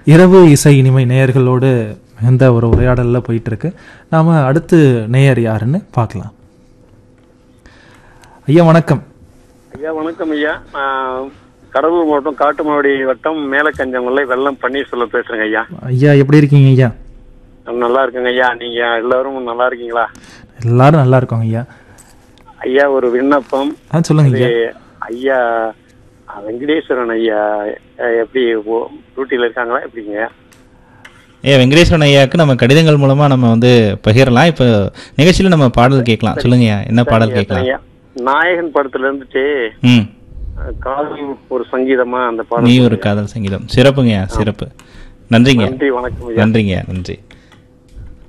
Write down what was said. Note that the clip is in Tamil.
இரவு இசை இனிமை நேயர்களோடு எந்த ஒரு உரையாடலில் போயிட்டு இருக்கு நாம அடுத்து நேயர் யாருன்னு பார்க்கலாம் ஐயா வணக்கம் ஐயா வணக்கம் ஐயா நான் கடலூர் மாவட்டம் காட்டுமாவடி வட்டம் மேலக்கஞ்சங்குள்ளை வெள்ளம் பன்னீர்செல்வம் பேசுறேங்க ஐயா ஐயா எப்படி இருக்கீங்க ஐயா நான் நல்லா இருக்கேங்க ஐயா நீங்க எல்லாரும் நல்லா இருக்கீங்களா எல்லாரும் நல்லா இருக்கோங்க ஐயா ஐயா ஒரு விண்ணப்பம் ஆ சொல்லுங்க இது ஐயா ஐயா அஹ், வெங்கடேஸ்வரன் ஐயா அஹ், எப்படி ஓ- டியூட்டில இருக்காங்களா எப்படிங்க ஏ வெங்கடேஸ்வரன் ஐயாவுக்கு நம்ம கடிதங்கள் மூலமா நம்ம வந்து பகிரலாம் இப்போ நிகழ்ச்சியில நம்ம பாடல் கேட்கலாம் சொல்லுங்கய்யா என்ன பாடல் கேட்கலாம் ஐயா நாயகன் படத்துல இருந்துட்டு ம் அஹ், காதல் ஒரு சங்கீதமா அந்த நீ பாடம் ஒரு காதல் சங்கீதம் சிறப்புங்கய்யா சிறப்பு நன்றிங்க நன்றி வணக்கம் ஐயா நன்றிங்கய்யா நன்றி